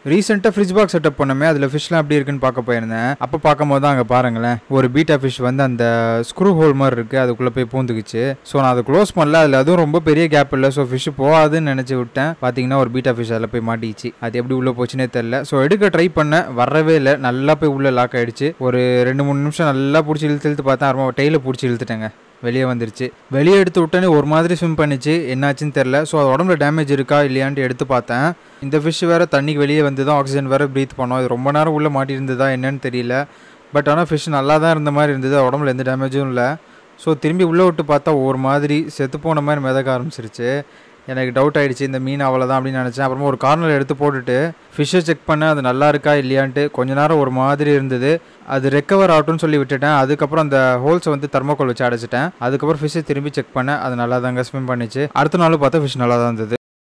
ரீசெண்டாக fridge box setup பண்ணமே அதில் ஃபிஷ்லாம் எப்படி இருக்குன்னு பார்க்க போயிருந்தேன் அப்போ பார்க்கும்போது தான் அங்கே பாருங்களேன் ஒரு பீட்டா ஃபிஷ் வந்து அந்த ஸ்க்ரூ ஹோல் மாதிரி இருக்குது அதுக்குள்ளே போய் பூந்துக்குச்சு ஸோ நான் அதை க்ளோஸ் பண்ணல அதில் அதுவும் ரொம்ப பெரிய கேப் இல்லை ஸோ ஃபிஷ் போகாதுன்னு நினச்சி விட்டேன் பார்த்தீங்கன்னா ஒரு பீட்டா ஃபிஷ் அதில் போய் மாட்டிச்சு அது எப்படி உள்ளே போச்சுனே தெரில ஸோ எடுக்க ட்ரை பண்ணேன் வரவே இல்லை நல்லா போய் உள்ளே லாக் ஆயிடுச்சு ஒரு ரெண்டு மூணு நிமிஷம் நல்லா பிடிச்சி இழுத்து இழுத்து பார்த்தேன் அப்புறமா டெய்ல பிடிச்சி இழுத்துட்டேங்க வெளியே வந்துருச்சு வெளியே எடுத்து விட்டோன்னே ஒரு மாதிரி ஸ்விம் பண்ணிச்சு என்னாச்சுன்னு தெரில ஸோ அது உடம்புல டேமேஜ் இருக்கா இல்லையான்ட்டு எடுத்து பார்த்தேன் இந்த ஃபிஷ் வேறு தண்ணிக்கு வெளியே வந்து தான் ஆக்சிஜன் வேறு ப்ரீத் பண்ணோம் இது ரொம்ப நேரம் உள்ளே மாட்டியிருந்ததா என்னன்னு தெரியல பட் ஆனால் ஃபிஷ் நல்லா தான் இருந்த மாதிரி இருந்தது அது உடம்புல எந்த டேமேஜும் இல்லை ஸோ திரும்பி உள்ளே விட்டு பார்த்தா ஒரு மாதிரி செத்து போன மாதிரி மிதக்க ஆரம்பிச்சிருச்சு எனக்கு டவுட் ஆயிடுச்சு இந்த மீன் அவ்வளோதான் அப்படின்னு நினச்சேன் அப்புறமா ஒரு கார்னர் எடுத்து போட்டுட்டு ஃபிஷ்ஷை செக் பண்ணேன் அது நல்லா இருக்கா இல்லையான்ட்டு கொஞ்ச நேரம் ஒரு மாதிரி இருந்தது அது ரெக்கவர் ஆகட்டும்னு சொல்லி விட்டுட்டேன் அதுக்கப்புறம் அந்த ஹோல்ஸை வந்து தெர்மோகோல் வச்சு அடைச்சிட்டேன் அதுக்கப்புறம் ஃபிஷ்ஷை திரும்பி செக் பண்ணேன் அது நல்லா தாங்க ஸ்விம் பண்ணிச்சு அடுத்த நாள் பார்த்தா ஃபிஷ் நல்லா தான் இருந்தது